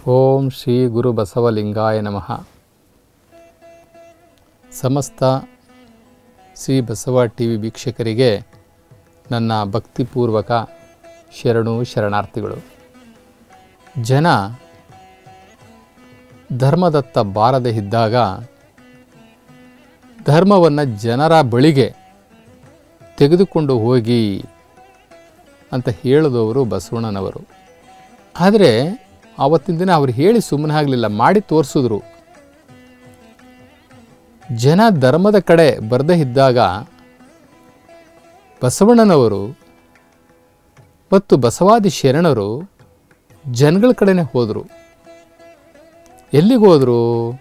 ಓಂ ಶ್ರೀ ಗುರು ಬಸವಲಿಂಗಾಯ ನಮಃ ಸಮಸ್ತ Shri Basava T V ವೀಕ್ಷಕರಿಗೆ ನನ್ನ ಭಕ್ತಿಪೂರ್ವಕ ಶರಣು ಶರಣಾರ್ಥಿಗಳು ಜನ ಧರ್ಮದತ್ತ ಬಾರದೆ ಇದ್ದಾಗ ಧರ್ಮವನ್ನು ಜನರ ಬಳಿಗೆ ತೆಗೆದುಕೊಂಡು ಹೋಗಿ ಅಂತ ಹೇಳಿದವರು ಬಸವಣ್ಣನವರು ಆದರೆ ಆವತ್ತಿನ ದಿನ ಅವ್ರು ಹೇಳಿ ಸುಮ್ಮನೆ ಆಗಲಿಲ್ಲ ಮಾಡಿ ತೋರಿಸಿದ್ರು ಜನ ಧರ್ಮದ ಕಡೆ ಬರದೇ ಇದ್ದಾಗ ಬಸವಣ್ಣನವರು ಮತ್ತು ಬಸವಾದಿ ಶರಣರು ಜನಗಳ ಕಡೆನೇ ಹೋದರು ಎಲ್ಲಿಗೆ ಹೋದರು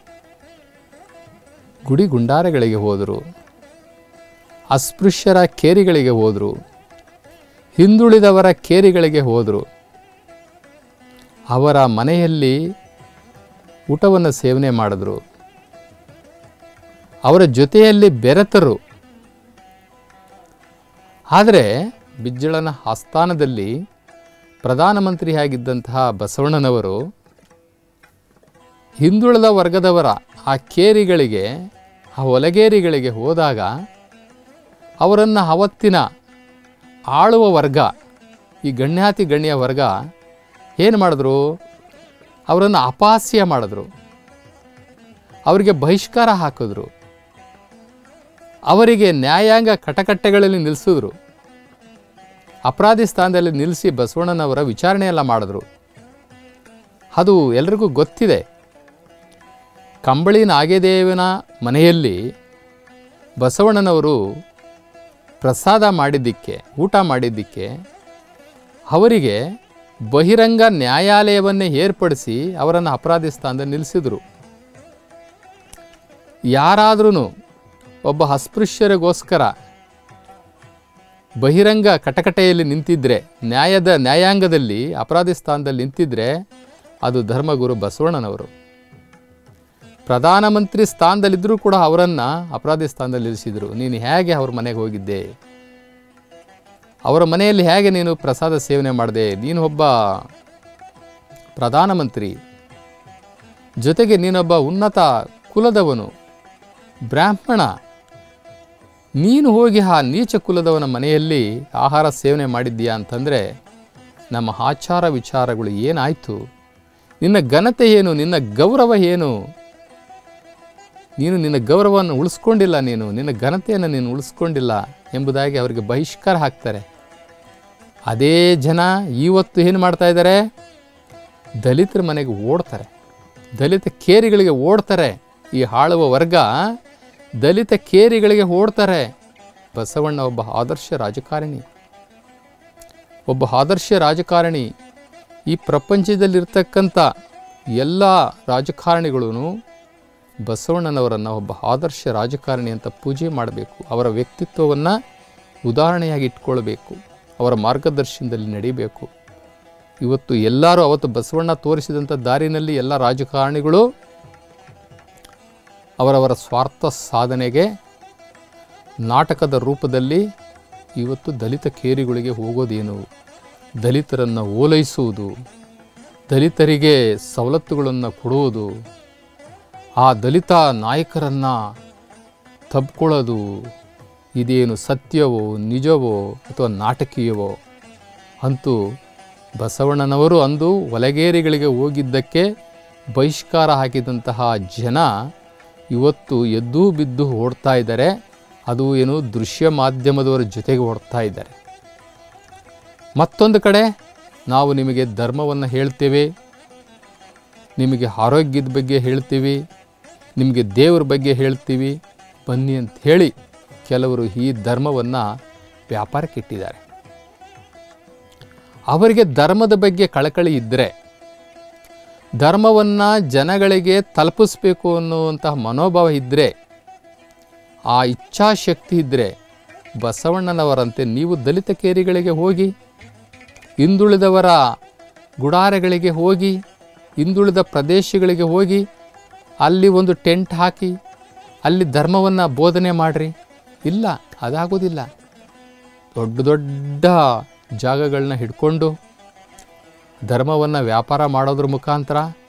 ಗುಡಿ ಗುಂಡಾರಗಳಿಗೆ ಹೋದರು ಅಸ್ಪೃಶ್ಯರ ಕೇರಿಗಳಿಗೆ ಹೋದರು ಹಿಂದುಳಿದವರ ಕೇರಿಗಳಿಗೆ ಹೋದರು ಅವರ ಮನೆಯಲ್ಲಿ ಊಟವನ್ನು ಸೇವನೆ ಮಾಡಿದ್ರು ಅವರ ಜೊತೆಯಲ್ಲಿ ಬೆರೆತರು ಆದರೆ ಬಿಜ್ಜಳನ ಆಸ್ಥಾನದಲ್ಲಿ ಪ್ರಧಾನಮಂತ್ರಿಯಾಗಿದ್ದಂತಹ ಬಸವಣ್ಣನವರು ಹಿಂದುಳಿದ ವರ್ಗದವರ ಆ ಕೇರಿಗಳಿಗೆ ಆ ಒಲಗೇರಿಗಳಿಗೆ ಹೋದಾಗ ಅವರನ್ನು ಅವತ್ತಿನ ಆಳುವ ವರ್ಗ ಈ ಗಣ್ಯಾತಿ ಗಣ್ಯ ವರ್ಗ ಏನು ಮಾಡಿದ್ರು ಅವರನ್ನು ಅಪಹಾಸ್ಯ ಮಾಡಿದ್ರು ಅವರಿಗೆ ಬಹಿಷ್ಕಾರ ಹಾಕಿದ್ರು ಅವರಿಗೆ ನ್ಯಾಯಾಂಗ ಕಟಕಟ್ಟೆಗಳಲ್ಲಿ ನಿಲ್ಲಿಸಿದ್ರು ಅಪರಾಧಿ ಸ್ಥಾನದಲ್ಲಿ ನಿಲ್ಲಿಸಿ ಬಸವಣ್ಣನವರ ವಿಚಾರಣೆ ಎಲ್ಲ ಮಾಡಿದ್ರು ಅದು ಎಲ್ರಿಗೂ ಗೊತ್ತಿದೆ ಕಂಬಳಿ ನಾಗೇದೇವನ ಮನೆಯಲ್ಲಿ ಬಸವಣ್ಣನವರು ಪ್ರಸಾದ ಮಾಡಿದ್ದಕ್ಕೆ ಊಟ ಮಾಡಿದ್ದಕ್ಕೆ ಅವರಿಗೆ ಬಹಿರಂಗ ನ್ಯಾಯಾಲಯವನ್ನೇ ಏರ್ಪಡಿಸಿ ಅವರನ್ನು ಅಪರಾಧಿ ಸ್ಥಾನದಲ್ಲಿ ನಿಲ್ಲಿಸಿದರು ಯಾರಾದ್ರೂ ಒಬ್ಬ ಅಸ್ಪೃಶ್ಯರಿಗೋಸ್ಕರ ಬಹಿರಂಗ ಕಟಕಟೆಯಲ್ಲಿ ನಿಂತಿದ್ರೆ ನ್ಯಾಯದ ನ್ಯಾಯಾಂಗದಲ್ಲಿ ಅಪರಾಧಿ ಸ್ಥಾನದಲ್ಲಿ ನಿಂತಿದ್ರೆ ಅದು ಧರ್ಮಗುರು ಬಸವಣ್ಣನವರು ಪ್ರಧಾನಮಂತ್ರಿ ಸ್ಥಾನದಲ್ಲಿದ್ದರೂ ಕೂಡ ಅವರನ್ನು ಅಪರಾಧಿ ಸ್ಥಾನದಲ್ಲಿ ನಿಲ್ಲಿಸಿದರು ನೀನು ಹೇಗೆ ಅವ್ರ ಮನೆಗೆ ಹೋಗಿದ್ದೆ ಅವರ ಮನೆಯಲ್ಲಿ ಹೇಗೆ ನೀನು ಪ್ರಸಾದ ಸೇವನೆ ಮಾಡಿದೆ ನೀನು ಒಬ್ಬ ಪ್ರಧಾನಮಂತ್ರಿ ಜೊತೆಗೆ ನೀನೊಬ್ಬ ಉನ್ನತ ಕುಲದವನು ಬ್ರಾಹ್ಮಣ ನೀನು ಹೋಗಿ ಆ ನೀಚ ಕುಲದವನ ಮನೆಯಲ್ಲಿ ಆಹಾರ ಸೇವನೆ ಮಾಡಿದ್ದೀಯಾ ಅಂತಂದರೆ ನಮ್ಮ ಆಚಾರ ವಿಚಾರಗಳು ಏನಾಯಿತು ನಿನ್ನ ಘನತೆ ಏನು ನಿನ್ನ ಗೌರವ ಏನು ನೀನು ನಿನ್ನ ಗೌರವವನ್ನು ಉಳಿಸ್ಕೊಂಡಿಲ್ಲ ನೀನು ನಿನ್ನ ಘನತೆಯನ್ನು ನೀನು ಉಳಿಸ್ಕೊಂಡಿಲ್ಲ ಎಂಬುದಾಗಿ ಅವರಿಗೆ ಬಹಿಷ್ಕಾರ ಹಾಕ್ತಾರೆ ಅದೇ ಜನ ಇವತ್ತು ಏನು ಮಾಡ್ತಾ ಇದ್ದಾರೆ ದಲಿತರ ಮನೆಗೆ ಓಡ್ತಾರೆ ದಲಿತ ಕೇರಿಗಳಿಗೆ ಓಡ್ತಾರೆ ಈ ಆಳುವ ವರ್ಗ ದಲಿತ ಕೇರಿಗಳಿಗೆ ಓಡ್ತಾರೆ ಬಸವಣ್ಣ ಒಬ್ಬ ಆದರ್ಶ ರಾಜಕಾರಣಿ ಒಬ್ಬ ಆದರ್ಶ ರಾಜಕಾರಣಿ ಈ ಪ್ರಪಂಚದಲ್ಲಿರ್ತಕ್ಕಂಥ ಎಲ್ಲ ರಾಜಕಾರಣಿಗಳೂ ಬಸವಣ್ಣನವರನ್ನು ಒಬ್ಬ ಆದರ್ಶ ರಾಜಕಾರಣಿ ಅಂತ ಪೂಜೆ ಮಾಡಬೇಕು ಅವರ ವ್ಯಕ್ತಿತ್ವವನ್ನು ಉದಾಹರಣೆಯಾಗಿ ಇಟ್ಕೊಳ್ಬೇಕು ಅವರ ಮಾರ್ಗದರ್ಶನದಲ್ಲಿ ನಡಿಬೇಕು ಇವತ್ತು ಎಲ್ಲರೂ ಅವತ್ತು ಬಸವಣ್ಣ ತೋರಿಸಿದಂಥ ದಾರಿನಲ್ಲಿ ಎಲ್ಲ ರಾಜಕಾರಣಿಗಳು ಅವರವರ ಸ್ವಾರ್ಥ ಸಾಧನೆಗೆ ನಾಟಕದ ರೂಪದಲ್ಲಿ ಇವತ್ತು ದಲಿತ ಕೇರಿಗಳಿಗೆ ಹೋಗೋದೇನು ದಲಿತರನ್ನು ಓಲೈಸುವುದು ದಲಿತರಿಗೆ ಸವಲತ್ತುಗಳನ್ನು ಕೊಡುವುದು ಆ ದಲಿತ ನಾಯಕರನ್ನು ತಬ್ಕೊಳ್ಳೋದು ಇದೇನು ಸತ್ಯವೋ ನಿಜವೋ ಅಥವಾ ನಾಟಕೀಯವೋ ಅಂತೂ ಬಸವಣ್ಣನವರು ಅಂದು ಒಲಗೇರಿಗಳಿಗೆ ಹೋಗಿದ್ದಕ್ಕೆ ಬಹಿಷ್ಕಾರ ಹಾಕಿದಂತಹ ಜನ ಇವತ್ತು ಎದ್ದು ಬಿದ್ದು ಓಡ್ತಾ ಇದ್ದಾರೆ ಅದು ಏನು ದೃಶ್ಯ ಮಾಧ್ಯಮದವರ ಜೊತೆಗೆ ಓಡ್ತಾ ಇದ್ದಾರೆ ಮತ್ತೊಂದು ಕಡೆ ನಾವು ನಿಮಗೆ ಧರ್ಮವನ್ನು ಹೇಳ್ತೇವೆ ನಿಮಗೆ ಆರೋಗ್ಯದ ಬಗ್ಗೆ ಹೇಳ್ತೀವಿ ನಿಮಗೆ ದೇವ್ರ ಬಗ್ಗೆ ಹೇಳ್ತೀವಿ ಬನ್ನಿ ಅಂತ ಹೇಳಿ ಕೆಲವರು ಈ ಧರ್ಮವನ್ನು ವ್ಯಾಪಾರಕ್ಕೆ ಇಟ್ಟಿದ್ದಾರೆ ಅವರಿಗೆ ಧರ್ಮದ ಬಗ್ಗೆ ಕಳಕಳಿ ಇದ್ದರೆ ಧರ್ಮವನ್ನು ಜನಗಳಿಗೆ ತಲುಪಿಸ್ಬೇಕು ಅನ್ನುವಂತಹ ಮನೋಭಾವ ಇದ್ದರೆ ಆ ಇಚ್ಛಾಶಕ್ತಿ ಇದ್ದರೆ ಬಸವಣ್ಣನವರಂತೆ ನೀವು ದಲಿತ ಕೇರಿಗಳಿಗೆ ಹೋಗಿ ಹಿಂದುಳಿದವರ ಗುಡಾರಗಳಿಗೆ ಹೋಗಿ ಹಿಂದುಳಿದ ಪ್ರದೇಶಗಳಿಗೆ ಹೋಗಿ ಅಲ್ಲಿ ಒಂದು ಟೆಂಟ್ ಹಾಕಿ ಅಲ್ಲಿ ಧರ್ಮವನ್ನು ಬೋಧನೆ ಮಾಡಿರಿ ಇಲ್ಲ ಅದಾಗೋದಿಲ್ಲ ದೊಡ್ಡ ದೊಡ್ಡ ಜಾಗಗಳನ್ನ ಹಿಡ್ಕೊಂಡು ಧರ್ಮವನ್ನು ವ್ಯಾಪಾರ ಮಾಡೋದ್ರ ಮುಖಾಂತರ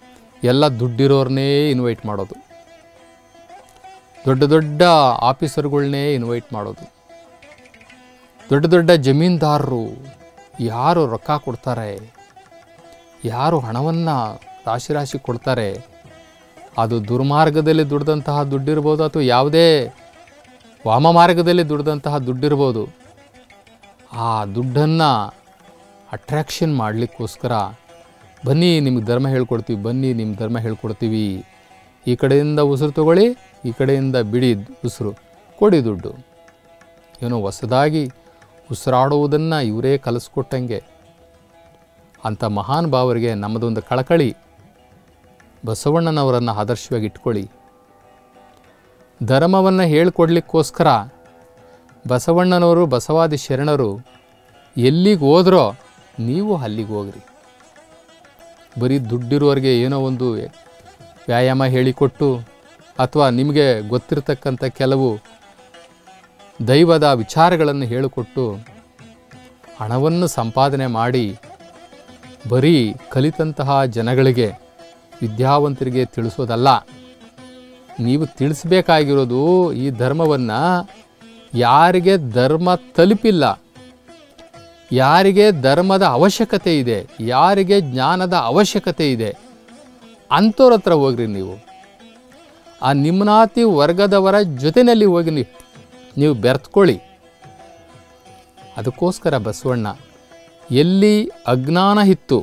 ಎಲ್ಲ ದುಡ್ಡಿರೋರ್ನೇ ಇನ್ವೈಟ್ ಮಾಡೋದು ದೊಡ್ಡ ದೊಡ್ಡ ಆಫೀಸರ್ಗಳ್ನೇ ಇನ್ವೈಟ್ ಮಾಡೋದು ದೊಡ್ಡ ದೊಡ್ಡ ಜಮೀನ್ದಾರರು ಯಾರು ರೊಕ್ಕ ಕೊಡ್ತಾರೆ ಯಾರು ಹಣವನ್ನು ರಾಶಿ ರಾಶಿ ಕೊಡ್ತಾರೆ ಅದು ದುರ್ಮಾರ್ಗದಲ್ಲಿ ದುಡ್ದಂತಹ ದುಡ್ಡಿರ್ಬೋದು ಅಥವಾ ಯಾವುದೇ ವಾಮ ಮಾರ್ಗದಲ್ಲಿ ದುಡ್ದಂತಹ ದುಡ್ಡಿರ್ಬೋದು ಆ ದುಡ್ಡನ್ನು ಅಟ್ರ್ಯಾಕ್ಷನ್ ಮಾಡಲಿಕ್ಕೋಸ್ಕರ ಬನ್ನಿ ನಿಮ್ಗೆ ಧರ್ಮ ಹೇಳ್ಕೊಡ್ತೀವಿ ಬನ್ನಿ ನಿಮ್ಮ ಧರ್ಮ ಹೇಳ್ಕೊಡ್ತೀವಿ ಈ ಕಡೆಯಿಂದ ಉಸಿರು ತಗೊಳ್ಳಿ ಈ ಕಡೆಯಿಂದ ಬಿಡಿ ಉಸಿರು ಕೊಡಿ ದುಡ್ಡು ಏನೋ ಹೊಸದಾಗಿ ಉಸಿರಾಡುವುದನ್ನು ಇವರೇ ಕಲಿಸ್ಕೊಟ್ಟಂಗೆ ಅಂಥ ಮಹಾನ್ ಭಾವರಿಗೆ ನಮ್ಮದೊಂದು ಕಳಕಳಿ ಬಸವಣ್ಣನವರನ್ನು ಆದರ್ಶವಾಗಿ ಇಟ್ಕೊಳ್ಳಿ ಧರ್ಮವನ್ನು ಹೇಳ್ಕೊಡ್ಲಿಕ್ಕೋಸ್ಕರ ಬಸವಣ್ಣನವರು ಬಸವಾದಿ ಶರಣರು ಎಲ್ಲಿಗೆ ಹೋದ್ರೋ ನೀವು ಅಲ್ಲಿಗೆ ಹೋಗ್ರಿ ಬರೀ ದುಡ್ಡಿರೋರಿಗೆ ಏನೋ ಒಂದು ವ್ಯಾಯಾಮ ಹೇಳಿಕೊಟ್ಟು ಅಥವಾ ನಿಮಗೆ ಗೊತ್ತಿರತಕ್ಕಂಥ ಕೆಲವು ದೈವದ ವಿಚಾರಗಳನ್ನು ಹೇಳಿಕೊಟ್ಟು ಹಣವನ್ನು ಸಂಪಾದನೆ ಮಾಡಿ ಬರೀ ಕಲಿತಂತಹ ಜನಗಳಿಗೆ ವಿದ್ಯಾವಂತರಿಗೆ ತಿಳಿಸೋದಲ್ಲ ನೀವು ತಿಳಿಸ್ಬೇಕಾಗಿರೋದು ಈ ಧರ್ಮವನ್ನು ಯಾರಿಗೆ ಧರ್ಮ ತಲುಪಿಲ್ಲ ಯಾರಿಗೆ ಧರ್ಮದ ಅವಶ್ಯಕತೆ ಇದೆ ಯಾರಿಗೆ ಜ್ಞಾನದ ಅವಶ್ಯಕತೆ ಇದೆ ಅಂಥವ್ರ ಹತ್ರ ಹೋಗ್ರಿ ನೀವು ಆ ನಿಮ್ನಾತಿ ವರ್ಗದವರ ಜೊತೆಯಲ್ಲಿ ಹೋಗಿ ನೀವು ನೀವು ಬೆರೆತ್ಕೊಳ್ಳಿ ಅದಕ್ಕೋಸ್ಕರ ಬಸವಣ್ಣ ಎಲ್ಲಿ ಅಜ್ಞಾನ ಇತ್ತು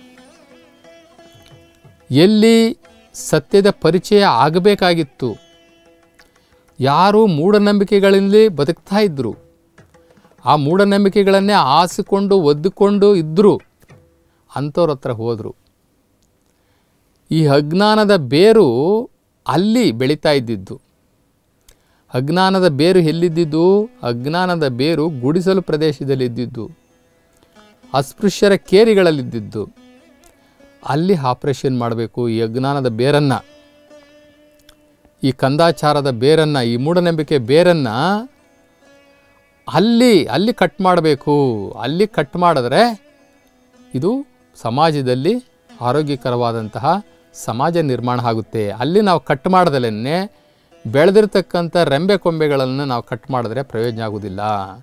ಎಲ್ಲಿ ಸತ್ಯದ ಪರಿಚಯ ಆಗಬೇಕಾಗಿತ್ತು ಯಾರು ಮೂಢನಂಬಿಕೆಗಳಲ್ಲಿ ಬದುಕ್ತಾ ಇದ್ದರು ಆ ಮೂಢನಂಬಿಕೆಗಳನ್ನೇ ಆಸಿಕೊಂಡು ಒದ್ದುಕೊಂಡು ಇದ್ದರು ಅಂಥವ್ರ ಹತ್ರ ಹೋದರು ಈ ಅಜ್ಞಾನದ ಬೇರು ಅಲ್ಲಿ ಬೆಳೀತಾ ಇದ್ದಿದ್ದು ಅಜ್ಞಾನದ ಬೇರು ಎಲ್ಲಿದ್ದಿದ್ದು ಅಜ್ಞಾನದ ಬೇರು ಗುಡಿಸಲು ಪ್ರದೇಶದಲ್ಲಿದ್ದಿದ್ದು ಅಸ್ಪೃಶ್ಯರ ಕೇರಿಗಳಲ್ಲಿದ್ದಿದ್ದು ಅಲ್ಲಿ ಆಪರೇಷನ್ ಮಾಡಬೇಕು ಈ ಅಜ್ಞಾನದ ಬೇರನ್ನು ಈ ಕಂದಾಚಾರದ ಬೇರನ್ನು ಈ ಮೂಢನಂಬಿಕೆ ಬೇರನ್ನು ಅಲ್ಲಿ ಅಲ್ಲಿ ಕಟ್ ಮಾಡಬೇಕು ಅಲ್ಲಿ ಕಟ್ ಮಾಡಿದ್ರೆ ಇದು ಸಮಾಜದಲ್ಲಿ ಆರೋಗ್ಯಕರವಾದಂತಹ ಸಮಾಜ ನಿರ್ಮಾಣ ಆಗುತ್ತೆ ಅಲ್ಲಿ ನಾವು ಕಟ್ ಮಾಡ್ದಲೇ ಬೆಳೆದಿರ್ತಕ್ಕಂಥ ರೆಂಬೆ ಕೊಂಬೆಗಳನ್ನು ನಾವು ಕಟ್ ಮಾಡಿದ್ರೆ ಪ್ರಯೋಜನ ಆಗೋದಿಲ್ಲ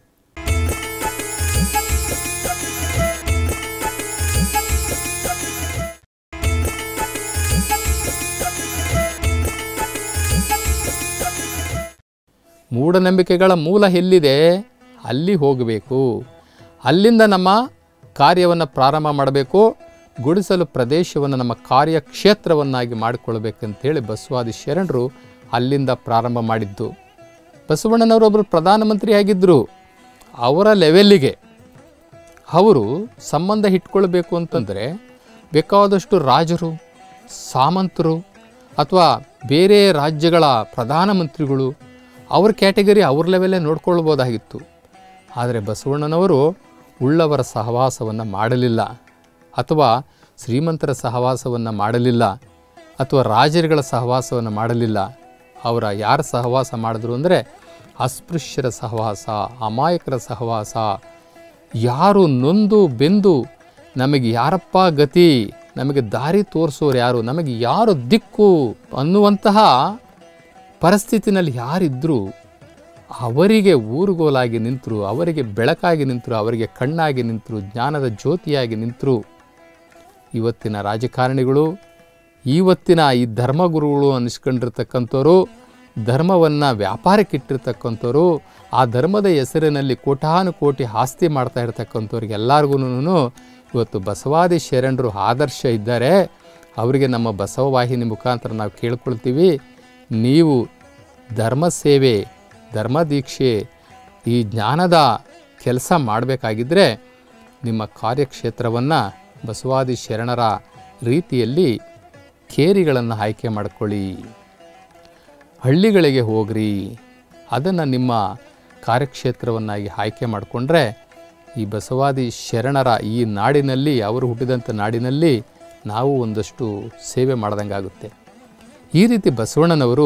ಮೂಢನಂಬಿಕೆಗಳ ಮೂಲ ಎಲ್ಲಿದೆ ಅಲ್ಲಿ ಹೋಗಬೇಕು ಅಲ್ಲಿಂದ ನಮ್ಮ ಕಾರ್ಯವನ್ನು ಪ್ರಾರಂಭ ಮಾಡಬೇಕು ಗುಡಿಸಲು ಪ್ರದೇಶವನ್ನು ನಮ್ಮ ಕಾರ್ಯಕ್ಷೇತ್ರವನ್ನಾಗಿ ಮಾಡಿಕೊಳ್ಬೇಕಂತೇಳಿ ಬಸವಾದಿ ಶರಣರು ಅಲ್ಲಿಂದ ಪ್ರಾರಂಭ ಮಾಡಿದ್ದು ಬಸವಣ್ಣನವರೊಬ್ಬರು ಪ್ರಧಾನಮಂತ್ರಿ ಆಗಿದ್ದರು ಅವರ ಲೆವೆಲ್ಲಿಗೆ ಅವರು ಸಂಬಂಧ ಇಟ್ಕೊಳ್ಬೇಕು ಅಂತಂದರೆ ಬೇಕಾದಷ್ಟು ರಾಜರು ಸಾಮಂತರು ಅಥವಾ ಬೇರೆ ರಾಜ್ಯಗಳ ಪ್ರಧಾನಮಂತ್ರಿಗಳು ಅವ್ರ ಕ್ಯಾಟಗರಿ ಅವ್ರ ಲೆವೆಲ್ಲೇ ನೋಡ್ಕೊಳ್ಬೋದಾಗಿತ್ತು ಆದರೆ ಬಸವಣ್ಣನವರು ಉಳ್ಳವರ ಸಹವಾಸವನ್ನು ಮಾಡಲಿಲ್ಲ ಅಥವಾ ಶ್ರೀಮಂತರ ಸಹವಾಸವನ್ನು ಮಾಡಲಿಲ್ಲ ಅಥವಾ ರಾಜರುಗಳ ಸಹವಾಸವನ್ನು ಮಾಡಲಿಲ್ಲ ಅವರ ಯಾರ ಸಹವಾಸ ಮಾಡಿದ್ರು ಅಂದರೆ ಅಸ್ಪೃಶ್ಯರ ಸಹವಾಸ ಅಮಾಯಕರ ಸಹವಾಸ ಯಾರು ನೊಂದು ಬೆಂದು ನಮಗೆ ಯಾರಪ್ಪ ಗತಿ ನಮಗೆ ದಾರಿ ತೋರಿಸೋರು ಯಾರು ನಮಗೆ ಯಾರು ದಿಕ್ಕು ಅನ್ನುವಂತಹ ಪರಿಸ್ಥಿತಿನಲ್ಲಿ ಯಾರಿದ್ದರೂ ಅವರಿಗೆ ಊರುಗೋಲಾಗಿ ನಿಂತರು ಅವರಿಗೆ ಬೆಳಕಾಗಿ ನಿಂತರು ಅವರಿಗೆ ಕಣ್ಣಾಗಿ ನಿಂತರು ಜ್ಞಾನದ ಜ್ಯೋತಿಯಾಗಿ ನಿಂತರು ಇವತ್ತಿನ ರಾಜಕಾರಣಿಗಳು ಇವತ್ತಿನ ಈ ಧರ್ಮಗುರುಗಳು ಅನ್ನಿಸ್ಕೊಂಡಿರ್ತಕ್ಕಂಥವ್ರು ಧರ್ಮವನ್ನು ವ್ಯಾಪಾರಕ್ಕಿಟ್ಟಿರ್ತಕ್ಕಂಥವ್ರು ಆ ಧರ್ಮದ ಹೆಸರಿನಲ್ಲಿ ಕೋಟಾನು ಕೋಟಿ ಆಸ್ತಿ ಮಾಡ್ತಾ ಇರ್ತಕ್ಕಂಥವ್ರಿಗೆಲ್ಲರಿಗೂ ಇವತ್ತು ಬಸವಾದಿ ಶರಣರು ಆದರ್ಶ ಇದ್ದಾರೆ ಅವರಿಗೆ ನಮ್ಮ ಬಸವ ವಾಹಿನಿ ಮುಖಾಂತರ ನಾವು ಕೇಳ್ಕೊಳ್ತೀವಿ ನೀವು ಧರ್ಮ ಸೇವೆ ಧರ್ಮ ದೀಕ್ಷೆ ಈ ಜ್ಞಾನದ ಕೆಲಸ ಮಾಡಬೇಕಾಗಿದ್ದರೆ ನಿಮ್ಮ ಕಾರ್ಯಕ್ಷೇತ್ರವನ್ನು ಬಸವಾದಿ ಶರಣರ ರೀತಿಯಲ್ಲಿ ಕೇರಿಗಳನ್ನು ಆಯ್ಕೆ ಮಾಡ್ಕೊಳ್ಳಿ ಹಳ್ಳಿಗಳಿಗೆ ಹೋಗ್ರಿ ಅದನ್ನು ನಿಮ್ಮ ಕಾರ್ಯಕ್ಷೇತ್ರವನ್ನಾಗಿ ಆಯ್ಕೆ ಮಾಡಿಕೊಂಡ್ರೆ ಈ ಬಸವಾದಿ ಶರಣರ ಈ ನಾಡಿನಲ್ಲಿ ಅವರು ಹುಟ್ಟಿದಂಥ ನಾಡಿನಲ್ಲಿ ನಾವು ಒಂದಷ್ಟು ಸೇವೆ ಮಾಡ್ದಂಗಾಗುತ್ತೆ ಈ ರೀತಿ ಬಸವಣ್ಣನವರು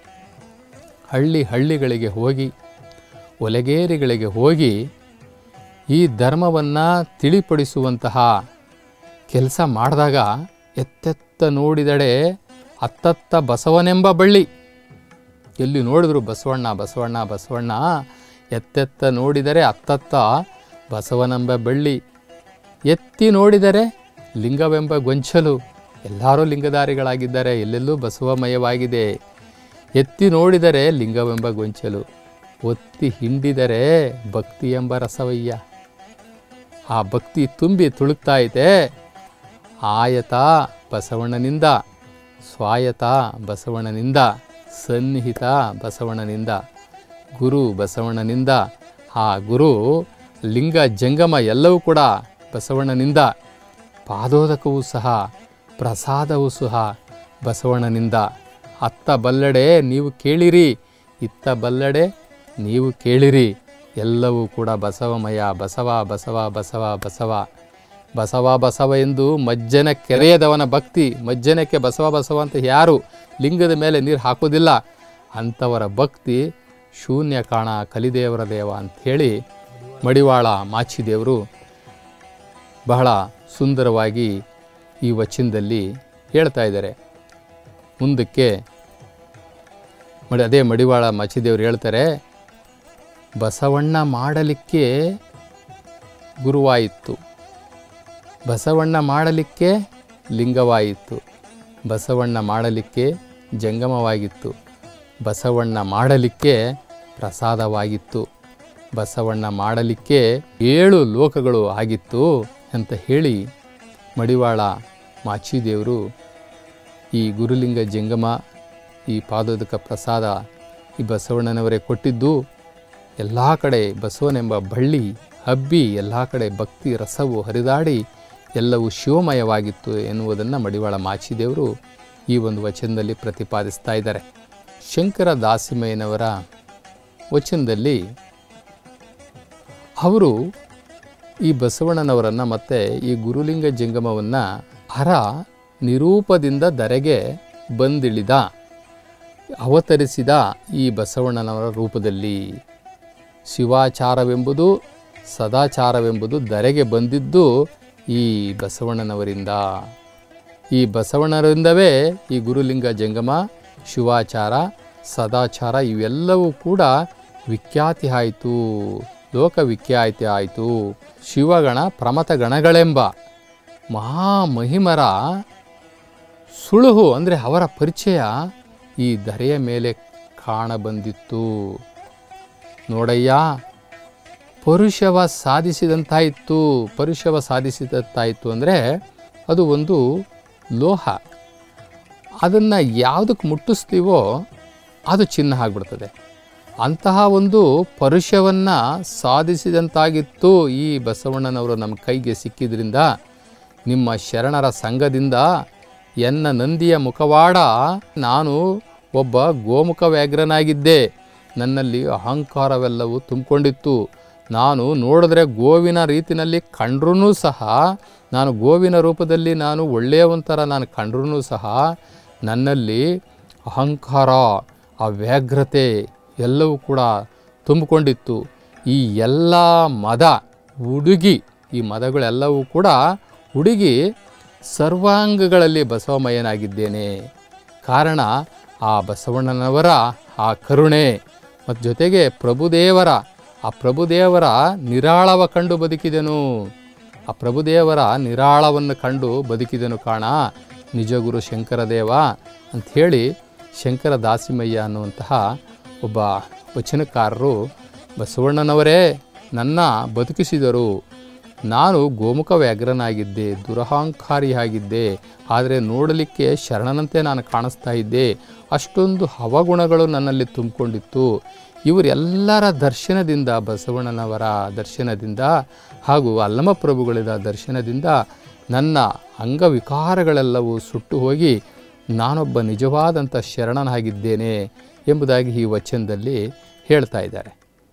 ಹಳ್ಳಿ ಹಳ್ಳಿಗಳಿಗೆ ಹೋಗಿ ಒಲೆಗೇರಿಗಳಿಗೆ ಹೋಗಿ ಈ ಧರ್ಮವನ್ನು ತಿಳಿಪಡಿಸುವಂತಹ ಕೆಲಸ ಮಾಡಿದಾಗ ಎತ್ತೆತ್ತ ಎತ್ತೆತ್ತ ನೋಡಿದಡೆ ಅತ್ತತ್ತ ಬಸವನೆಂಬ ಬಳ್ಳಿ ಎಲ್ಲಿ ನೋಡಿದ್ರು ಬಸವಣ್ಣ ಬಸವಣ್ಣ ಬಸವಣ್ಣ ಎತ್ತೆತ್ತ ನೋಡಿದರೆ ಅತ್ತತ್ತ ಬಸವನೆಂಬ ಬಳ್ಳಿ ಎತ್ತಿ ನೋಡಿದರೆ ಲಿಂಗವೆಂಬ ಗೊಂಚಲು ಎಲ್ಲರೂ ಲಿಂಗಧಾರಿಗಳಾಗಿದ್ದಾರೆ ಎಲ್ಲೆಲ್ಲೂ ಬಸವಮಯವಾಗಿದೆ ಎತ್ತಿ ನೋಡಿದರೆ ಲಿಂಗವೆಂಬ ಗೊಂಚಲು ಒತ್ತಿ ಹಿಂಡಿದರೆ ಭಕ್ತಿ ಎಂಬ ರಸವಯ್ಯ ಆ ಭಕ್ತಿ ತುಂಬಿ ತುಳುಕ್ತಾ ಇದೆ ಆಯತ ಬಸವಣ್ಣನಿಂದ ಸ್ವಾಯತ ಬಸವಣ್ಣನಿಂದ ಸನ್ನಿಹಿತ ಬಸವಣ್ಣನಿಂದ ಗುರು ಬಸವಣ್ಣನಿಂದ ಆ ಗುರು ಲಿಂಗ ಜಂಗಮ ಎಲ್ಲವೂ ಕೂಡ ಬಸವಣ್ಣನಿಂದ ಪಾದೋದಕವೂ ಸಹ ಪ್ರಸಾದವೂ ಸಹ ಬಸವಣ್ಣನಿಂದ ಅತ್ತ ಬಲ್ಲಡೆ ನೀವು ಕೇಳಿರಿ ಇತ್ತ ಬಲ್ಲಡೆ ನೀವು ಕೇಳಿರಿ ಎಲ್ಲವೂ ಕೂಡ ಬಸವಮಯ ಬಸವ ಬಸವ ಬಸವ ಬಸವ ಬಸವ ಬಸವ ಎಂದು ಮಜ್ಜನ ಕೆರೆಯದವನ ಭಕ್ತಿ ಮಜ್ಜನಕ್ಕೆ ಬಸವ ಬಸವ ಅಂತ ಯಾರು ಲಿಂಗದ ಮೇಲೆ ನೀರು ಹಾಕೋದಿಲ್ಲ ಅಂಥವರ ಭಕ್ತಿ ಶೂನ್ಯ ಕಾಣ ಕಲಿದೇವರ ದೇವ ಅಂಥೇಳಿ ಮಡಿವಾಳ ಮಾಚಿದೇವರು ಬಹಳ ಸುಂದರವಾಗಿ ಈ ವಚನದಲ್ಲಿ ಹೇಳ್ತಾ ಇದ್ದಾರೆ ಮುಂದಕ್ಕೆ ಮಡಿ ಅದೇ ಮಡಿವಾಳ ಮಾಚಿದೇವರು ಹೇಳ್ತಾರೆ ಬಸವಣ್ಣ ಮಾಡಲಿಕ್ಕೆ ಗುರುವಾಯಿತು ಬಸವಣ್ಣ ಮಾಡಲಿಕ್ಕೆ ಲಿಂಗವಾಯಿತು ಬಸವಣ್ಣ ಮಾಡಲಿಕ್ಕೆ ಜಂಗಮವಾಗಿತ್ತು ಬಸವಣ್ಣ ಮಾಡಲಿಕ್ಕೆ ಪ್ರಸಾದವಾಗಿತ್ತು ಬಸವಣ್ಣ ಮಾಡಲಿಕ್ಕೆ ಏಳು ಲೋಕಗಳು ಆಗಿತ್ತು ಅಂತ ಹೇಳಿ ಮಡಿವಾಳ ಮಾಚಿದೇವರು ಈ ಗುರುಲಿಂಗ ಜಂಗಮ ಈ ಪಾದೋದಕ ಪ್ರಸಾದ ಈ ಬಸವಣ್ಣನವರೇ ಕೊಟ್ಟಿದ್ದು ಎಲ್ಲ ಕಡೆ ಬಸವನೆಂಬ ಬಳ್ಳಿ ಹಬ್ಬಿ ಎಲ್ಲ ಕಡೆ ಭಕ್ತಿ ರಸವು ಹರಿದಾಡಿ ಎಲ್ಲವೂ ಶಿವಮಯವಾಗಿತ್ತು ಎನ್ನುವುದನ್ನು ಮಡಿವಾಳ ಮಾಚಿದೇವರು ಈ ಒಂದು ವಚನದಲ್ಲಿ ಪ್ರತಿಪಾದಿಸ್ತಾ ಇದ್ದಾರೆ ಶಂಕರ ದಾಸಿಮಯ್ಯನವರ ವಚನದಲ್ಲಿ ಅವರು ಈ ಬಸವಣ್ಣನವರನ್ನು ಮತ್ತು ಈ ಗುರುಲಿಂಗ ಜಂಗಮವನ್ನು ಹರ ನಿರೂಪದಿಂದ ಧರೆಗೆ ಬಂದಿಳಿದ ಅವತರಿಸಿದ ಈ ಬಸವಣ್ಣನವರ ರೂಪದಲ್ಲಿ ಶಿವಾಚಾರವೆಂಬುದು ಸದಾಚಾರವೆಂಬುದು ಧರೆಗೆ ಬಂದಿದ್ದು ಈ ಬಸವಣ್ಣನವರಿಂದ ಈ ಬಸವಣ್ಣರಿಂದವೇ ಈ ಗುರುಲಿಂಗ ಜಂಗಮ ಶಿವಾಚಾರ ಸದಾಚಾರ ಇವೆಲ್ಲವೂ ಕೂಡ ವಿಖ್ಯಾತಿ ಆಯಿತು ಲೋಕವಿಖ್ಯಾತಿ ಆಯಿತು ಶಿವಗಣ ಪ್ರಮಥ ಗಣಗಳೆಂಬ ಮಹಾಮಹಿಮರ ಸುಳುಹು ಅಂದರೆ ಅವರ ಪರಿಚಯ ಈ ಧರೆಯ ಮೇಲೆ ಕಾಣಬಂದಿತ್ತು ನೋಡಯ್ಯ ಪರುಷವ ಸಾಧಿಸಿದಂತಾಯಿತು ಪರುಷವ ಸಾಧಿಸಿದಂತಾಯಿತು ಅಂದರೆ ಅದು ಒಂದು ಲೋಹ ಅದನ್ನು ಯಾವುದಕ್ಕೆ ಮುಟ್ಟಿಸ್ತೀವೋ ಅದು ಚಿನ್ನ ಆಗಿಬಿಡ್ತದೆ ಅಂತಹ ಒಂದು ಪರುಷವನ್ನು ಸಾಧಿಸಿದಂತಾಗಿತ್ತು ಈ ಬಸವಣ್ಣನವರು ನಮ್ಮ ಕೈಗೆ ಸಿಕ್ಕಿದ್ರಿಂದ ನಿಮ್ಮ ಶರಣರ ಸಂಘದಿಂದ ಎನ್ನ ನಂದಿಯ ಮುಖವಾಡ ನಾನು ಒಬ್ಬ ಗೋಮುಖ ವ್ಯಾಘ್ರನಾಗಿದ್ದೆ ನನ್ನಲ್ಲಿ ಅಹಂಕಾರವೆಲ್ಲವೂ ತುಂಬಿಕೊಂಡಿತ್ತು ನಾನು ನೋಡಿದ್ರೆ ಗೋವಿನ ರೀತಿಯಲ್ಲಿ ಕಂಡ್ರೂ ಸಹ ನಾನು ಗೋವಿನ ರೂಪದಲ್ಲಿ ನಾನು ಒಳ್ಳೆಯವಂತರ ನಾನು ಕಂಡ್ರೂ ಸಹ ನನ್ನಲ್ಲಿ ಅಹಂಕಾರ ಆ ವ್ಯಾಘ್ರತೆ ಎಲ್ಲವೂ ಕೂಡ ತುಂಬಿಕೊಂಡಿತ್ತು ಈ ಎಲ್ಲ ಮದ ಹುಡುಗಿ ಈ ಮದಗಳೆಲ್ಲವೂ ಕೂಡ ಹುಡುಗಿ ಸರ್ವಾಂಗಗಳಲ್ಲಿ ಬಸವಮಯನಾಗಿದ್ದೇನೆ ಕಾರಣ ಆ ಬಸವಣ್ಣನವರ ಆ ಕರುಣೆ ಮತ್ತು ಜೊತೆಗೆ ಪ್ರಭುದೇವರ ಆ ಪ್ರಭುದೇವರ ನಿರಾಳವ ಕಂಡು ಬದುಕಿದೆನು ಆ ಪ್ರಭುದೇವರ ನಿರಾಳವನ್ನು ಕಂಡು ಬದುಕಿದೆನು ಕಾಣ ನಿಜಗುರು ಶಂಕರದೇವ ಅಂಥೇಳಿ ಶಂಕರ ದಾಸಿಮಯ್ಯ ಅನ್ನುವಂತಹ ಒಬ್ಬ ವಚನಕಾರರು ಬಸವಣ್ಣನವರೇ ನನ್ನ ಬದುಕಿಸಿದರು ನಾನು ಗೋಮುಖ ವ್ಯಾಘ್ರನಾಗಿದ್ದೆ ದುರಹಂಕಾರಿಯಾಗಿದ್ದೆ ಆದರೆ ನೋಡಲಿಕ್ಕೆ ಶರಣನಂತೆ ನಾನು ಕಾಣಿಸ್ತಾ ಇದ್ದೆ ಅಷ್ಟೊಂದು ಹವಗುಣಗಳು ನನ್ನಲ್ಲಿ ತುಂಬಿಕೊಂಡಿತ್ತು ಇವರೆಲ್ಲರ ದರ್ಶನದಿಂದ ಬಸವಣ್ಣನವರ ದರ್ಶನದಿಂದ ಹಾಗೂ ಅಲ್ಲಮ ಪ್ರಭುಗಳಿದ ದರ್ಶನದಿಂದ ನನ್ನ ಅಂಗವಿಕಾರಗಳೆಲ್ಲವೂ ಸುಟ್ಟು ಹೋಗಿ ನಾನೊಬ್ಬ ನಿಜವಾದಂಥ ಶರಣನಾಗಿದ್ದೇನೆ ಎಂಬುದಾಗಿ ಈ ವಚನದಲ್ಲಿ ಹೇಳ್ತಾ ಇದ್ದಾರೆ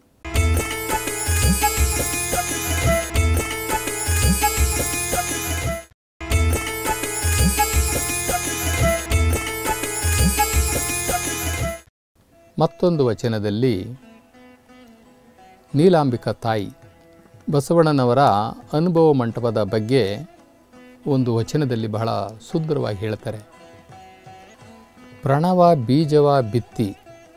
ಮತ್ತೊಂದು ವಚನದಲ್ಲಿ ನೀಲಾಂಬಿಕಾ ತಾಯಿ ಬಸವಣ್ಣನವರ ಅನುಭವ ಮಂಟಪದ ಬಗ್ಗೆ ಒಂದು ವಚನದಲ್ಲಿ ಬಹಳ ಸುಂದರವಾಗಿ ಹೇಳ್ತಾರೆ ಪ್ರಣವ ಬೀಜವ ಬಿತ್ತಿ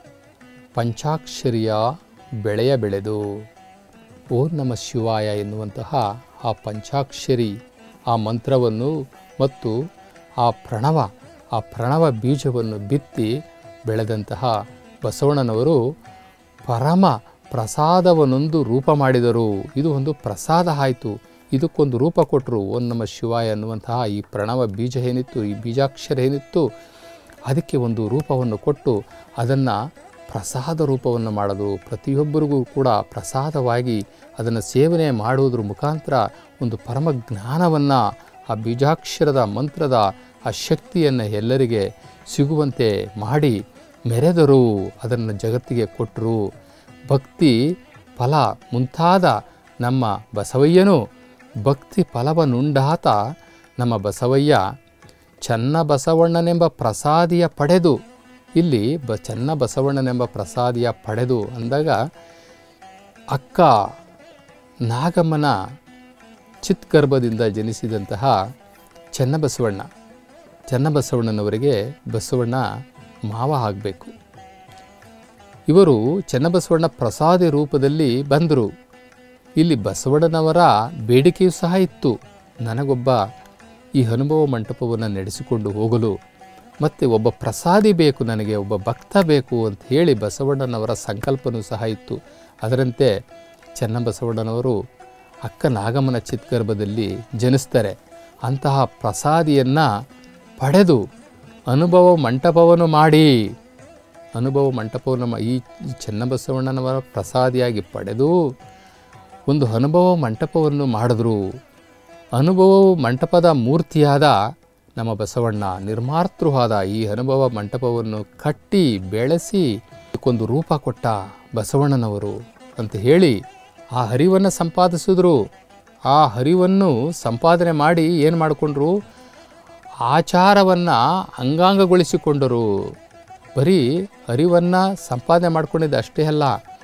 ಪಂಚಾಕ್ಷರಿಯ ಬೆಳೆಯ ಬೆಳೆದು ಓಂ ನಮ ಶಿವಾಯ ಎನ್ನುವಂತಹ ಆ ಪಂಚಾಕ್ಷರಿ ಆ ಮಂತ್ರವನ್ನು ಮತ್ತು ಆ ಪ್ರಣವ ಆ ಪ್ರಣವ ಬೀಜವನ್ನು ಬಿತ್ತಿ ಬೆಳೆದಂತಹ ಬಸವಣ್ಣನವರು ಪರಮ ಪ್ರಸಾದವನ್ನೊಂದು ರೂಪ ಮಾಡಿದರು ಇದು ಒಂದು ಪ್ರಸಾದ ಆಯಿತು ಇದಕ್ಕೊಂದು ರೂಪ ಕೊಟ್ಟರು ಓಂ ನಮ ಶಿವಾಯ ಅನ್ನುವಂತಹ ಈ ಪ್ರಣವ ಬೀಜ ಏನಿತ್ತು ಈ ಬೀಜಾಕ್ಷರ ಏನಿತ್ತು ಅದಕ್ಕೆ ಒಂದು ರೂಪವನ್ನು ಕೊಟ್ಟು ಅದನ್ನು ಪ್ರಸಾದ ರೂಪವನ್ನು ಮಾಡೋದು ಪ್ರತಿಯೊಬ್ಬರಿಗೂ ಕೂಡ ಪ್ರಸಾದವಾಗಿ ಅದನ್ನು ಸೇವನೆ ಮಾಡುವುದ್ರ ಮುಖಾಂತರ ಒಂದು ಪರಮ ಜ್ಞಾನವನ್ನು ಆ ಬೀಜಾಕ್ಷರದ ಮಂತ್ರದ ಆ ಶಕ್ತಿಯನ್ನು ಎಲ್ಲರಿಗೆ ಸಿಗುವಂತೆ ಮಾಡಿ ಮೆರೆದರು ಅದನ್ನು ಜಗತ್ತಿಗೆ ಕೊಟ್ಟರು ಭಕ್ತಿ ಫಲ ಮುಂತಾದ ನಮ್ಮ ಬಸವಯ್ಯನು ಭಕ್ತಿ ಫಲವನ್ನುಂಡಾತ ನಮ್ಮ ಬಸವಯ್ಯ ಚನ್ನ ಬಸವಣ್ಣನೆಂಬ ಪ್ರಸಾದಿಯ ಪಡೆದು ಇಲ್ಲಿ ಬ ಚನ್ನ ಬಸವಣ್ಣನೆಂಬ ಪ್ರಸಾದಿಯ ಪಡೆದು ಅಂದಾಗ ಅಕ್ಕ ನಾಗಮ್ಮನ ಚಿತ್ಗರ್ಭದಿಂದ ಜನಿಸಿದಂತಹ ಚನ್ನಬಸವಣ್ಣ ಚನ್ನಬಸವಣ್ಣನವರಿಗೆ ಬಸವಣ್ಣ ಮಾವ ಆಗಬೇಕು ಇವರು ಚನ್ನಬಸವಣ್ಣ ಪ್ರಸಾದಿ ರೂಪದಲ್ಲಿ ಬಂದರು ಇಲ್ಲಿ ಬಸವಣ್ಣನವರ ಬೇಡಿಕೆಯೂ ಸಹ ಇತ್ತು ನನಗೊಬ್ಬ ಈ ಅನುಭವ ಮಂಟಪವನ್ನು ನಡೆಸಿಕೊಂಡು ಹೋಗಲು ಮತ್ತು ಒಬ್ಬ ಪ್ರಸಾದಿ ಬೇಕು ನನಗೆ ಒಬ್ಬ ಭಕ್ತ ಬೇಕು ಅಂತ ಹೇಳಿ ಬಸವಣ್ಣನವರ ಸಂಕಲ್ಪನೂ ಸಹ ಇತ್ತು ಅದರಂತೆ ಚನ್ನಬಸವಣ್ಣನವರು ಅಕ್ಕ ನಾಗಮ್ಮನ ಚಿತ್ಗರ್ಭದಲ್ಲಿ ಜನಿಸ್ತಾರೆ ಅಂತಹ ಪ್ರಸಾದಿಯನ್ನು ಪಡೆದು ಅನುಭವ ಮಂಟಪವನ್ನು ಮಾಡಿ ಅನುಭವ ಮಂಟಪವನ್ನು ಮಾ- ಈ ಈ ಚನ್ನಬಸವಣ್ಣನವರ ಪ್ರಸಾದಿಯಾಗಿ ಪಡೆದು ಒಂದು ಅನುಭವ ಮಂಟಪವನ್ನು ಮಾಡಿದ್ರು ಅನುಭವ ಮಂಟಪದ ಮೂರ್ತಿಯಾದ ನಮ್ಮ ಬಸವಣ್ಣ ನಿರ್ಮಾತೃವಾದ ಈ ಅನುಭವ ಮಂಟಪವನ್ನು ಕಟ್ಟಿ ಬೆಳೆಸಿ ಇದಕ್ಕೊಂದು ರೂಪ ಕೊಟ್ಟ ಬಸವಣ್ಣನವರು ಅಂತ ಹೇಳಿ ಆ ಹರಿವನ್ನು ಸಂಪಾದಿಸಿದ್ರು ಆ ಹರಿವನ್ನು ಸಂಪಾದನೆ ಮಾಡಿ ಏನು ಮಾಡಿಕೊಂಡ್ರು ಆಚಾರವನ್ನು ಅಂಗಾಂಗಗೊಳಿಸಿಕೊಂಡರು ಬರೀ ಹರಿವನ್ನು ಸಂಪಾದನೆ ಮಾಡ್ಕೊಂಡಿದ್ದು ಅಷ್ಟೇ ಅಲ್ಲ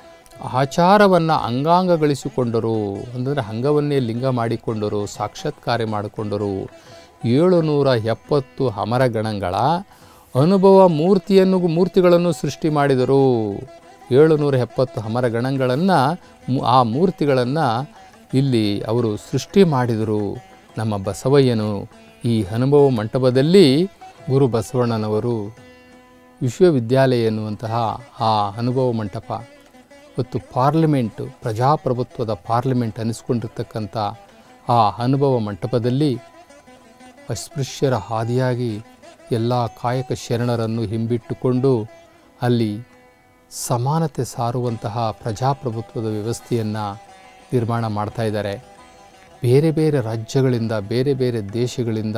ಆಚಾರವನ್ನು ಅಂಗಾಂಗಗಳಿಸಿಕೊಂಡರು ಅಂದರೆ ಅಂಗವನ್ನೇ ಲಿಂಗ ಮಾಡಿಕೊಂಡರು ಸಾಕ್ಷಾತ್ಕಾರ ಮಾಡಿಕೊಂಡರು ಏಳು ನೂರ ಎಪ್ಪತ್ತು ಅಮರಗಣಗಳ ಅನುಭವ ಮೂರ್ತಿಯನ್ನು ಮೂರ್ತಿಗಳನ್ನು ಸೃಷ್ಟಿ ಮಾಡಿದರು ಏಳು ನೂರ ಎಪ್ಪತ್ತು ಅಮರಗಣಗಳನ್ನು ಆ ಮೂರ್ತಿಗಳನ್ನು ಇಲ್ಲಿ ಅವರು ಸೃಷ್ಟಿ ಮಾಡಿದರು ನಮ್ಮ ಬಸವಯ್ಯನು ಈ ಅನುಭವ ಮಂಟಪದಲ್ಲಿ ಗುರು ಬಸವಣ್ಣನವರು ವಿಶ್ವವಿದ್ಯಾಲಯ ಎನ್ನುವಂತಹ ಆ ಅನುಭವ ಮಂಟಪ ಮತ್ತು ಪಾರ್ಲಿಮೆಂಟು ಪ್ರಜಾಪ್ರಭುತ್ವದ ಪಾರ್ಲಿಮೆಂಟ್ ಅನಿಸ್ಕೊಂಡಿರ್ತಕ್ಕಂಥ ಆ ಅನುಭವ ಮಂಟಪದಲ್ಲಿ ಅಸ್ಪೃಶ್ಯರ ಹಾದಿಯಾಗಿ ಎಲ್ಲ ಕಾಯಕ ಶರಣರನ್ನು ಹಿಂಬಿಟ್ಟುಕೊಂಡು ಅಲ್ಲಿ ಸಮಾನತೆ ಸಾರುವಂತಹ ಪ್ರಜಾಪ್ರಭುತ್ವದ ವ್ಯವಸ್ಥೆಯನ್ನು ನಿರ್ಮಾಣ ಮಾಡ್ತಾ ಇದ್ದಾರೆ ಬೇರೆ ಬೇರೆ ರಾಜ್ಯಗಳಿಂದ ಬೇರೆ ಬೇರೆ ದೇಶಗಳಿಂದ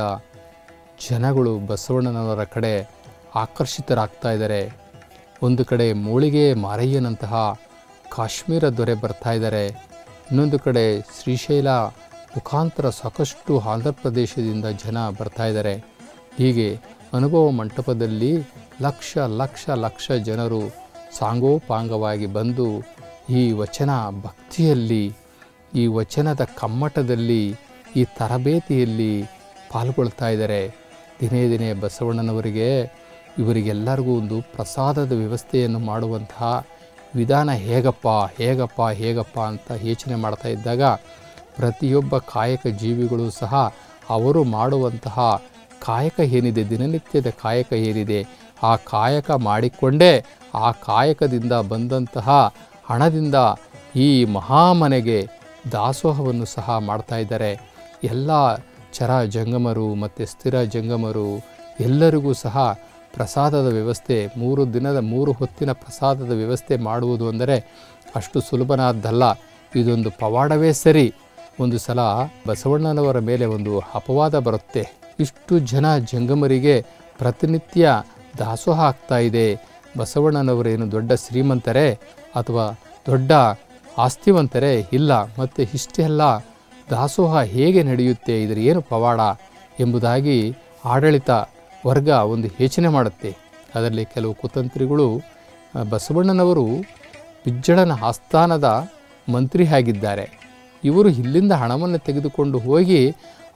ಜನಗಳು ಬಸವಣ್ಣನವರ ಕಡೆ ಆಕರ್ಷಿತರಾಗ್ತಾ ಇದ್ದಾರೆ ಒಂದು ಕಡೆ ಮೂಳಿಗೆ ಮಾರಯ್ಯನಂತಹ ಕಾಶ್ಮೀರ ದೊರೆ ಬರ್ತಾ ಇದ್ದಾರೆ ಇನ್ನೊಂದು ಕಡೆ ಶ್ರೀಶೈಲ ಮುಖಾಂತರ ಸಾಕಷ್ಟು ಆಂಧ್ರ ಪ್ರದೇಶದಿಂದ ಜನ ಬರ್ತಾ ಇದ್ದಾರೆ ಹೀಗೆ ಅನುಭವ ಮಂಟಪದಲ್ಲಿ ಲಕ್ಷ ಲಕ್ಷ ಲಕ್ಷ ಜನರು ಸಾಂಗೋಪಾಂಗವಾಗಿ ಬಂದು ಈ ವಚನ ಭಕ್ತಿಯಲ್ಲಿ ಈ ವಚನದ ಕಮ್ಮಟದಲ್ಲಿ ಈ ತರಬೇತಿಯಲ್ಲಿ ಪಾಲ್ಗೊಳ್ತಾ ಇದ್ದಾರೆ ದಿನೇ ದಿನೇ ಬಸವಣ್ಣನವರಿಗೆ ಇವರಿಗೆಲ್ಲರಿಗೂ ಒಂದು ಪ್ರಸಾದದ ವ್ಯವಸ್ಥೆಯನ್ನು ಮಾಡುವಂತಹ ವಿಧಾನ ಹೇಗಪ್ಪ ಹೇಗಪ್ಪ ಹೇಗಪ್ಪ ಅಂತ ಯೋಚನೆ ಮಾಡ್ತಾ ಇದ್ದಾಗ ಪ್ರತಿಯೊಬ್ಬ ಕಾಯಕ ಜೀವಿಗಳು ಸಹ ಅವರು ಮಾಡುವಂತಹ ಕಾಯಕ ಏನಿದೆ ದಿನನಿತ್ಯದ ಕಾಯಕ ಏನಿದೆ ಆ ಕಾಯಕ ಮಾಡಿಕೊಂಡೇ ಆ ಕಾಯಕದಿಂದ ಬಂದಂತಹ ಹಣದಿಂದ ಈ ಮಹಾಮನೆಗೆ ದಾಸೋಹವನ್ನು ಸಹ ಮಾಡ್ತಾ ಇದ್ದಾರೆ ಎಲ್ಲ ಚರ ಜಂಗಮರು ಮತ್ತು ಸ್ಥಿರ ಜಂಗಮರು ಎಲ್ಲರಿಗೂ ಸಹ ಪ್ರಸಾದದ ವ್ಯವಸ್ಥೆ ಮೂರು ದಿನದ ಮೂರು ಹೊತ್ತಿನ ಪ್ರಸಾದದ ವ್ಯವಸ್ಥೆ ಮಾಡುವುದು ಅಂದರೆ ಅಷ್ಟು ಸುಲಭನಾದ್ದಲ್ಲ ಇದೊಂದು ಪವಾಡವೇ ಸರಿ ಒಂದು ಸಲ ಬಸವಣ್ಣನವರ ಮೇಲೆ ಒಂದು ಅಪವಾದ ಬರುತ್ತೆ ಇಷ್ಟು ಜನ ಜಂಗಮರಿಗೆ ಪ್ರತಿನಿತ್ಯ ದಾಸೋಹ ಆಗ್ತಾ ಇದೆ ಬಸವಣ್ಣನವರೇನು ದೊಡ್ಡ ಶ್ರೀಮಂತರೇ ಅಥವಾ ದೊಡ್ಡ ಆಸ್ತಿವಂತರೇ ಇಲ್ಲ ಮತ್ತು ಇಷ್ಟೆಲ್ಲ ದಾಸೋಹ ಹೇಗೆ ನಡೆಯುತ್ತೆ ಇದರ ಏನು ಪವಾಡ ಎಂಬುದಾಗಿ ಆಡಳಿತ ವರ್ಗ ಒಂದು ಯೋಚನೆ ಮಾಡುತ್ತೆ ಅದರಲ್ಲಿ ಕೆಲವು ಕುತಂತ್ರಿಗಳು ಆ, ಬಸವಣ್ಣನವರು ಬಿಜ್ಜಳನ ಆಸ್ಥಾನದ ಮಂತ್ರಿ ಆಗಿದ್ದಾರೆ ಇವರು ಇಲ್ಲಿಂದ ಹಣವನ್ನು ತೆಗೆದುಕೊಂಡು ಹೋಗಿ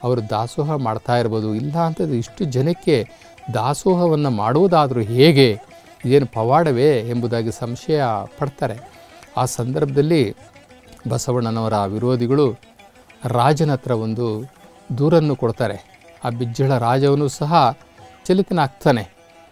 ಅವರು ದಾಸೋಹ ಮಾಡ್ತಾ ಇರ್ಬೋದು ಇಲ್ಲ ಅಂತಂದ್ರೆ ಇಷ್ಟು ಜನಕ್ಕೆ ದಾಸೋಹವನ್ನು ಮಾಡುವುದಾದರೂ ಹೇಗೆ ಇದೇನು ಪವಾಡವೇ ಎಂಬುದಾಗಿ ಸಂಶಯ ಪಡ್ತಾರೆ ಆ ಸಂದರ್ಭದಲ್ಲಿ ಬಸವಣ್ಣನವರ ವಿರೋಧಿಗಳು ರಾಜನ ಹತ್ರ ಒಂದು ದೂರನ್ನು ಕೊಡ್ತಾರೆ ಆ ಬಿಜ್ಜಳ ರಾಜವನು ಸಹ ಚಲಿತನಾಗ್ತಾನೆ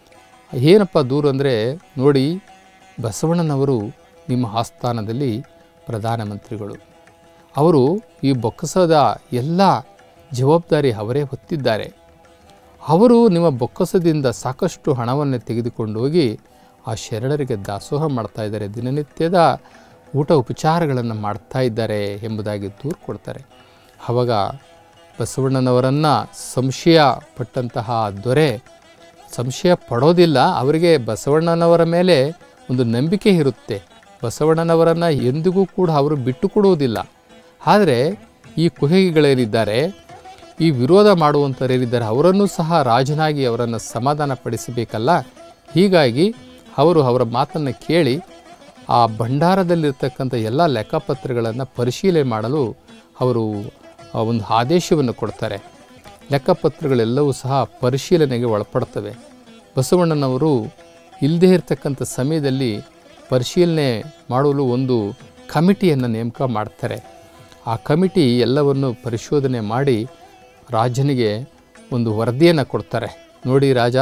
ಏನಪ್ಪ ದೂರು ಅಂದರೆ ನೋಡಿ ಬಸವಣ್ಣನವರು ನಿಮ್ಮ ಆಸ್ಥಾನದಲ್ಲಿ ಪ್ರಧಾನಮಂತ್ರಿಗಳು ಅವರು ಈ ಬೊಕ್ಕಸದ ಎಲ್ಲ ಜವಾಬ್ದಾರಿ ಅವರೇ ಹೊತ್ತಿದ್ದಾರೆ ಅವರು ನಿಮ್ಮ ಬೊಕ್ಕಸದಿಂದ ಸಾಕಷ್ಟು ಹಣವನ್ನು ತೆಗೆದುಕೊಂಡು ಹೋಗಿ ಆ ಶರಣರಿಗೆ ದಾಸೋಹ ಮಾಡ್ತಾ ಇದ್ದಾರೆ ದಿನನಿತ್ಯದ ಊಟ ಉಪಚಾರಗಳನ್ನು ಮಾಡ್ತಾ ಇದ್ದಾರೆ ಎಂಬುದಾಗಿ ದೂರು ಕೊಡ್ತಾರೆ ಆವಾಗ ಬಸವಣ್ಣನವರನ್ನು ಸಂಶಯ ಪಟ್ಟಂತಹ ದೊರೆ ಸಂಶಯ ಪಡೋದಿಲ್ಲ ಅವರಿಗೆ ಬಸವಣ್ಣನವರ ಮೇಲೆ ಒಂದು ನಂಬಿಕೆ ಇರುತ್ತೆ ಬಸವಣ್ಣನವರನ್ನು ಎಂದಿಗೂ ಕೂಡ ಅವರು ಬಿಟ್ಟು ಕೊಡುವುದಿಲ್ಲ ಆದರೆ ಈ ಕುಹಗಿಗಳೇನಿದ್ದಾರೆ ಈ ವಿರೋಧ ಮಾಡುವಂಥವರೇನಿದ್ದಾರೆ ಅವರನ್ನು ಸಹ ರಾಜನಾಗಿ ಅವರನ್ನು ಸಮಾಧಾನ ಪಡಿಸಬೇಕಲ್ಲ ಹೀಗಾಗಿ ಅವರು ಅವರ ಮಾತನ್ನು ಕೇಳಿ ಆ ಭಂಡಾರದಲ್ಲಿರ್ತಕ್ಕಂಥ ಎಲ್ಲ ಲೆಕ್ಕಪತ್ರಗಳನ್ನು ಪರಿಶೀಲನೆ ಮಾಡಲು ಅವರು ಆ ಒಂದು ಆದೇಶವನ್ನು ಕೊಡ್ತಾರೆ ಲೆಕ್ಕಪತ್ರಗಳೆಲ್ಲವೂ ಸಹ ಪರಿಶೀಲನೆಗೆ ಒಳಪಡ್ತವೆ ಬಸವಣ್ಣನವರು ಇಲ್ಲದೇ ಇರತಕ್ಕಂಥ ಸಮಯದಲ್ಲಿ ಪರಿಶೀಲನೆ ಮಾಡಲು ಒಂದು ಕಮಿಟಿಯನ್ನು ನೇಮಕ ಮಾಡ್ತಾರೆ ಆ ಕಮಿಟಿ ಎಲ್ಲವನ್ನು ಪರಿಶೋಧನೆ ಮಾಡಿ ರಾಜನಿಗೆ ಒಂದು ವರದಿಯನ್ನು ಕೊಡ್ತಾರೆ ನೋಡಿ ರಾಜ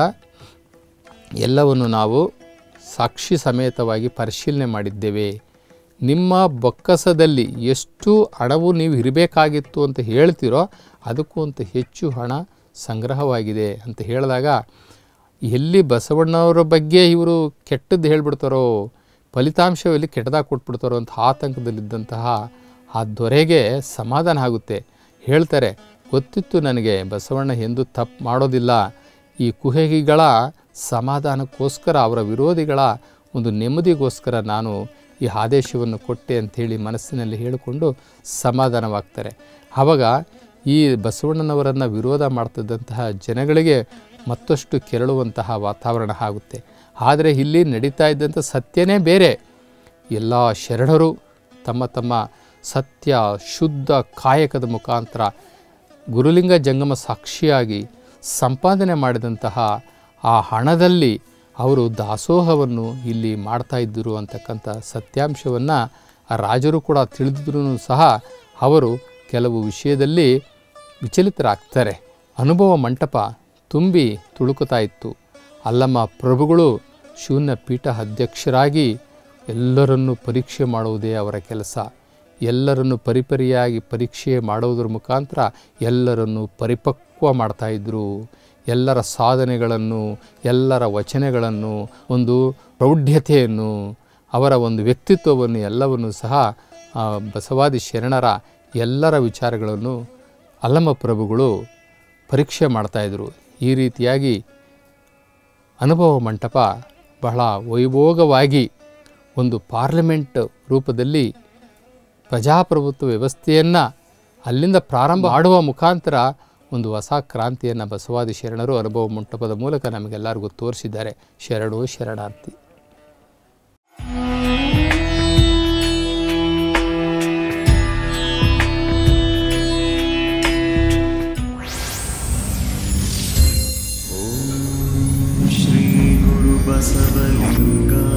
ಎಲ್ಲವನ್ನು ನಾವು ಸಾಕ್ಷಿ ಸಮೇತವಾಗಿ ಪರಿಶೀಲನೆ ಮಾಡಿದ್ದೇವೆ ನಿಮ್ಮ ಬೊಕ್ಕಸದಲ್ಲಿ ಎಷ್ಟು ಹಣವು ನೀವು ಇರಬೇಕಾಗಿತ್ತು ಅಂತ ಹೇಳ್ತೀರೋ ಅದಕ್ಕೂ ಅಂತ ಹೆಚ್ಚು ಹಣ ಸಂಗ್ರಹವಾಗಿದೆ ಅಂತ ಹೇಳಿದಾಗ ಎಲ್ಲಿ ಬಸವಣ್ಣವರ ಬಗ್ಗೆ ಇವರು ಕೆಟ್ಟದ್ದು ಹೇಳ್ಬಿಡ್ತಾರೋ ಫಲಿತಾಂಶದಲ್ಲಿ ಕೆಟ್ಟದಾಗಿ ಕೊಟ್ಬಿಡ್ತಾರೋ ಅಂತ ಆತಂಕದಲ್ಲಿದ್ದಂತಹ ಆ ದೊರೆಗೆ ಸಮಾಧಾನ ಆಗುತ್ತೆ ಹೇಳ್ತಾರೆ ಗೊತ್ತಿತ್ತು ನನಗೆ ಬಸವಣ್ಣ ಎಂದು ತಪ್ಪು ಮಾಡೋದಿಲ್ಲ ಈ ಕುಹಗಿಗಳ ಸಮಾಧಾನಕ್ಕೋಸ್ಕರ ಅವರ ವಿರೋಧಿಗಳ ಒಂದು ನೆಮ್ಮದಿಗೋಸ್ಕರ ನಾನು ಈ ಆದೇಶವನ್ನು ಕೊಟ್ಟೆ ಅಂಥೇಳಿ ಮನಸ್ಸಿನಲ್ಲಿ ಹೇಳಿಕೊಂಡು ಸಮಾಧಾನವಾಗ್ತಾರೆ ಆವಾಗ ಈ ಬಸವಣ್ಣನವರನ್ನು ವಿರೋಧ ಮಾಡ್ತಿದ್ದಂತಹ ಜನಗಳಿಗೆ ಮತ್ತಷ್ಟು ಕೆರಳುವಂತಹ ವಾತಾವರಣ ಆಗುತ್ತೆ ಆದರೆ ಇಲ್ಲಿ ನಡೀತಾ ಇದ್ದಂಥ ಸತ್ಯನೇ ಬೇರೆ ಎಲ್ಲ ಶರಣರು ತಮ್ಮ ತಮ್ಮ ಸತ್ಯ ಶುದ್ಧ ಕಾಯಕದ ಮುಖಾಂತರ ಗುರುಲಿಂಗ ಜಂಗಮ ಸಾಕ್ಷಿಯಾಗಿ ಸಂಪಾದನೆ ಮಾಡಿದಂತಹ ಆ ಹಣದಲ್ಲಿ ಅವರು ದಾಸೋಹವನ್ನು ಇಲ್ಲಿ ಮಾಡ್ತಾ ಇದ್ದರು ಅಂತಕ್ಕಂಥ ಸತ್ಯಾಂಶವನ್ನು ಆ ರಾಜರು ಕೂಡ ತಿಳಿದಿದ್ರೂ ಸಹ ಅವರು ಕೆಲವು ವಿಷಯದಲ್ಲಿ ವಿಚಲಿತರಾಗ್ತಾರೆ ಅನುಭವ ಮಂಟಪ ತುಂಬಿ ತುಳುಕುತ್ತಾ ಇತ್ತು ಅಲ್ಲಮ್ಮ ಪ್ರಭುಗಳು ಶೂನ್ಯ ಪೀಠ ಅಧ್ಯಕ್ಷರಾಗಿ ಎಲ್ಲರನ್ನೂ ಪರೀಕ್ಷೆ ಮಾಡುವುದೇ ಅವರ ಕೆಲಸ ಎಲ್ಲರನ್ನು ಪರಿಪರಿಯಾಗಿ ಪರೀಕ್ಷೆ ಮಾಡುವುದರ ಮುಖಾಂತರ ಎಲ್ಲರನ್ನು ಪರಿಪಕ್ವ ಮಾಡ್ತಾಯಿದ್ರು ಎಲ್ಲರ ಸಾಧನೆಗಳನ್ನು ಎಲ್ಲರ ವಚನಗಳನ್ನು ಒಂದು ಪ್ರೌಢ್ಯತೆಯನ್ನು ಅವರ ಒಂದು ವ್ಯಕ್ತಿತ್ವವನ್ನು ಎಲ್ಲವನ್ನು ಸಹ ಆ, ಬಸವಾದಿ ಶರಣರ ಎಲ್ಲರ ವಿಚಾರಗಳನ್ನು ಅಲ್ಲಮ್ಮ ಪ್ರಭುಗಳು ಪರೀಕ್ಷೆ ಮಾಡ್ತಾಯಿದ್ರು ಈ ರೀತಿಯಾಗಿ ಅನುಭವ ಮಂಟಪ ಬಹಳ ವೈಭೋಗವಾಗಿ ಒಂದು ಪಾರ್ಲಿಮೆಂಟ್ ರೂಪದಲ್ಲಿ ಪ್ರಜಾಪ್ರಭುತ್ವ ವ್ಯವಸ್ಥೆಯನ್ನು ಅಲ್ಲಿಂದ ಪ್ರಾರಂಭ ಮಾಡುವ ಮುಖಾಂತರ ಒಂದು ಹೊಸ ಕ್ರಾಂತಿಯನ್ನು ಬಸವಾದಿ ಶರಣರು ಅನುಭವ ಮಂಟಪದ ಮೂಲಕ ನಮಗೆಲ್ಲರಿಗೂ ತೋರಿಸಿದ್ದಾರೆ ಶರಣು ಶರಣಾರ್ಥಿ श्रीगुरुबसवलिङ्गा